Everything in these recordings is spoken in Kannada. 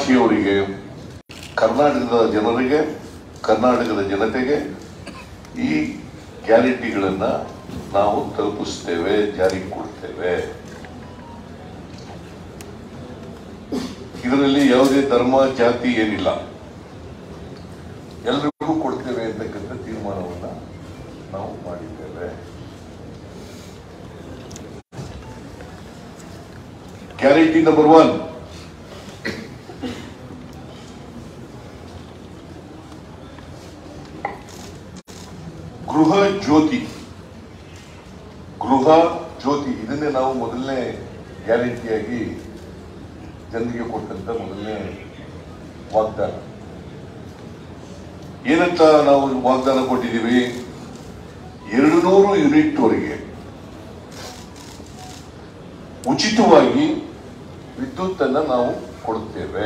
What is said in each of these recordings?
ಅವರಿಗೆ ಕರ್ನಾಟಕದ ಜನರಿಗೆ ಕರ್ನಾಟಕದ ಜನತೆಗೆ ಈ ಗ್ಯಾರಂಟಿಗಳನ್ನ ನಾವು ತಲುಪಿಸ್ತೇವೆ ಜಾರಿಗೆ ಕೊಡ್ತೇವೆ ಇದರಲ್ಲಿ ಯಾವುದೇ ಧರ್ಮ ಜಾತಿ ಏನಿಲ್ಲ ಎಲ್ರಿಗೂ ಕೊಡ್ತೇವೆ ಅಂತಕ್ಕಂಥ ತೀರ್ಮಾನವನ್ನ ನಾವು ಮಾಡಿದ್ದೇವೆ ಗ್ಯಾರಂಟಿ ನಂಬರ್ ಒನ್ ಗೃಹ ಜ್ಯೋತಿ ಗೃಹ ಜ್ಯೋತಿ ಇದನ್ನೇ ನಾವು ಮೊದಲನೇ ಗ್ಯಾರಂಟಿಯಾಗಿ ಜನರಿಗೆ ಕೊಟ್ಟಂತ ಮೊದಲನೇ ವಾಗ್ದಾನ ಏನಂತ ನಾವು ವಾಗ್ದಾನ ಕೊಟ್ಟಿದ್ದೀವಿ ಎರಡು ನೂರು ಯೂನಿಟ್ ವರೆಗೆ ಉಚಿತವಾಗಿ ವಿದ್ಯುತ್ ಅನ್ನ ನಾವು ಕೊಡುತ್ತೇವೆ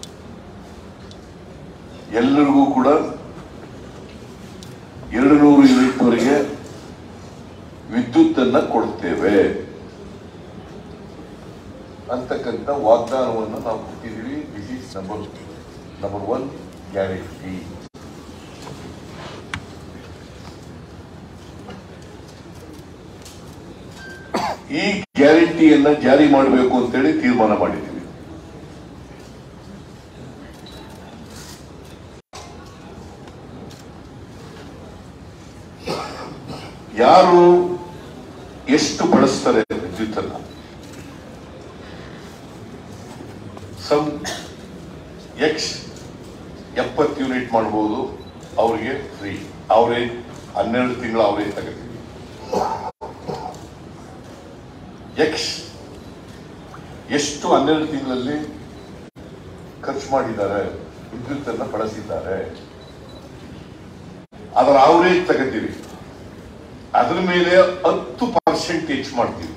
ಎಲ್ಲರಿಗೂ ಕೂಡ ಎರಡು ನೂರು ಯೂನಿಟ್ ವರೆಗೆ ವಿದ್ಯುತ್ ಅನ್ನ ಕೊಡ್ತೇವೆ ಅಂತಕ್ಕಂಥ ವಾಗ್ದಾನವನ್ನು ನಾವು ಕೊಟ್ಟಿದ್ದೀವಿ this is number number one guarantee ಈ ಗ್ಯಾರಂಟಿಯನ್ನ ಜಾರಿ ಮಾಡಬೇಕು ಅಂತೇಳಿ ತೀರ್ಮಾನ ಮಾಡಿದ್ದೀವಿ ಯಾರು ಎಷ್ಟು ಬಳಸ್ತಾರೆ ವಿದ್ಯುತ್ ಅನ್ನ ಸಮ್ ಎಕ್ಸ್ ಎಪ್ಪತ್ತು ಯೂನಿಟ್ ಮಾಡಬಹುದು ಅವ್ರಿಗೆ ಫ್ರೀ ಅವರೇಜ್ ಹನ್ನೆರಡು ತಿಂಗಳ ಅವರೇಜ್ ತಗೋತೀವಿ ಎಕ್ಸ್ ಎಷ್ಟು ಹನ್ನೆರಡು ತಿಂಗಳಲ್ಲಿ ಖರ್ಚು ಮಾಡಿದ್ದಾರೆ ವಿದ್ಯುತ್ ಅನ್ನ ಬಳಸಿದ್ದಾರೆ ಅದರ ಅವರೇಜ್ ತಗೋತೀವಿ ಅದ್ರ ಮೇಲೆ ಹತ್ತು ಪರ್ಸೆಂಟ್ ಹೆಚ್ಚು ಮಾಡ್ತೀವಿ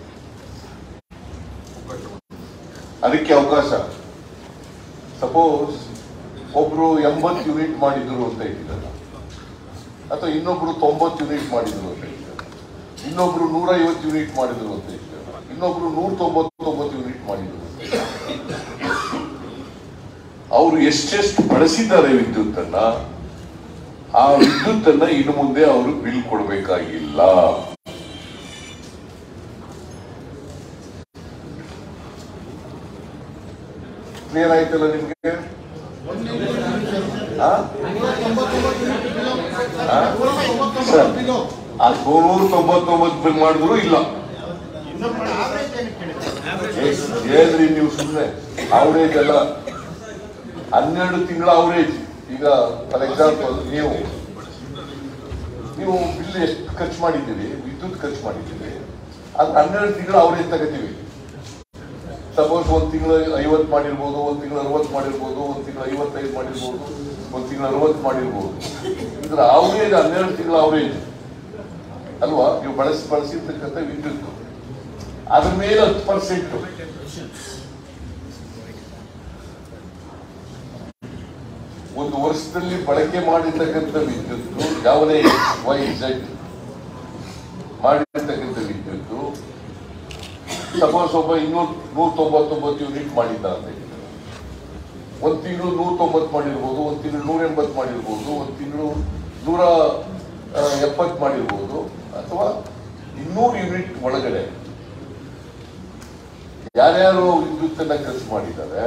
ಅದಕ್ಕೆ ಅವಕಾಶ ಸಪೋಸ್ ಒಬ್ರು ಎಂಬತ್ತು ಯೂನಿಟ್ ಮಾಡಿದ್ರು ಅಂತ ಇಟ್ಟಿದ್ದಾರೆ ಅಥವಾ ಇನ್ನೊಬ್ರು ತೊಂಬತ್ತು ಯೂನಿಟ್ ಮಾಡಿದ್ರು ಅಂತ ಇಟ್ಟಿದ್ದಾರೆ ಇನ್ನೊಬ್ರು ನೂರ ಐವತ್ತು ಯೂನಿಟ್ ಮಾಡಿದ್ರು ಅಂತ ಇಟ್ಟಿದ್ದಾರೆ ಇನ್ನೊಬ್ರು ನೂರ ತೊಂಬತ್ತೊಂಬತ್ತು ಯೂನಿಟ್ ಮಾಡಿದ್ರು ಅಂತ ಇಟ್ಟಿದ್ದಾರೆ. ಅವರು ಎಷ್ಟೆಷ್ಟು ಬಳಸಿದ್ದಾರೆ ವಿದ್ಯುತ್ ಅನ್ನ ಆ ವಿದ್ಯುತ್ ಅನ್ನ ಇನ್ನು ಮುಂದೆ ಅವರು ಬಿಲ್ ಕೊಡಬೇಕಾಗಿಲ್ಲ ಕ್ಲಿಯರ್ ಆಯ್ತಲ್ಲ ನಿಮ್ಗೆ ಆ? ಆ? ಸರ್ ಆ ನೂರ ತೊಂಬತ್ತೊಂಬತ್ತು ಬಿಲ್ ಮಾಡಿದ್ರು ಇಲ್ಲ ಏ- ಏನ್ರಿ ನೀವು ಸುಮ್ಮನೆ ಅವರೇಜ್ ಅಲ್ಲ ಹನ್ನೆರಡು ತಿಂಗಳ ಅವರೇಜ್ ಈಗ ಫಾರ್ ಎಕ್ಸಾಂಪಲ್ ನೀವು ನೀವು ಬಿಲ್ ಎಷ್ಟು ಖರ್ಚು ಮಾಡಿದ್ದೀರಿ ವಿದ್ಯುತ್ ಖರ್ಚು ಮಾಡಿದ್ದೀರಿ ಅದು ಹನ್ನೆರಡು ತಿಂಗಳ ಅವರೇಜ್ ತಗೋತೀವಿ ಸಪೋಸ್ ಒಂದ್ ತಿಂಗಳು ಐವತ್ತು ಮಾಡಿರ್ಬೋದು ಒಂದ್ ತಿಂಗಳು ಅರವತ್ತು ಮಾಡಿರ್ಬೋದು ಒಂದ್ ತಿಂಗಳು ಐವತ್ತೈದು ಮಾಡಿರ್ಬೋದು ಒಂದ್ ತಿಂಗಳು ಅರವತ್ತು ಮಾಡಿರ್ಬೋದು ಇದ್ರ ಅವರೇಜ್ ಹನ್ನೆರಡು ತಿಂಗಳ ಅವರೇಜ್ ಅಲ್ವಾ ನೀವು ಬಳಸಿ ಬಳಸಿರ್ತಕ್ಕಂಥ ವಿದ್ಯುತ್ ಅದ್ರ ಮೇಲೆ ಹತ್ತು ಪರ್ಸೆಂಟ್ ಒಂದು ವರ್ಷದಲ್ಲಿ ಬಳಕೆ ಮಾಡಿರ್ತಕ್ಕಂಥ ವಿದ್ಯುತ್ ಯಾವುದೇ ವೈ ಝೆಡ್ ಮಾಡಿರ್ತಕ್ಕಂಥ ವಿದ್ಯುತ್ ಸಪೋಸ್ ಒಬ್ಬ ಇನ್ನೂರ ನೂರ ತೊಂಬತ್ತೊಂಬತ್ತು ಯೂನಿಟ್ ಮಾಡಿದ್ದ ಅಂತ ಇಟ್ಕೊಳ್ಳಿ. ಒಂದ್ ತಿಂಗಳು ನೂರ ತೊಂಬತ್ತು ಮಾಡಿರ್ಬೋದು ಒಂದ್ ತಿಂಗಳು ನೂರ ಎಂಬತ್ತು ಮಾಡಿರ್ಬೋದು ಒಂದ್ ತಿಂಗಳು ನೂರ ಎಪ್ಪತ್ತು ಮಾಡಿರ್ಬೋದು ಅಥವಾ ಇನ್ನೂರು ಯೂನಿಟ್ ಒಳಗಡೆ ಯಾರ್ಯಾರು ವಿದ್ಯುತ್ತನ್ನ ಖರ್ಚು ಮಾಡಿದ್ದಾರೆ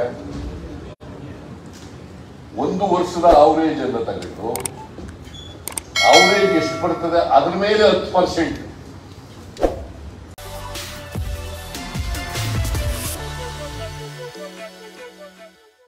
ಒಂದು ವರ್ಷದ ಅವರೇಜ್ ಅನ್ನ ತೆಗೆದು ಅವರೇಜ್ ಎಷ್ಟು ಬರ್ತದೆ ಅದ್ರ ಮೇಲೆ ಹತ್ತು ಪರ್ಸೆಂಟ್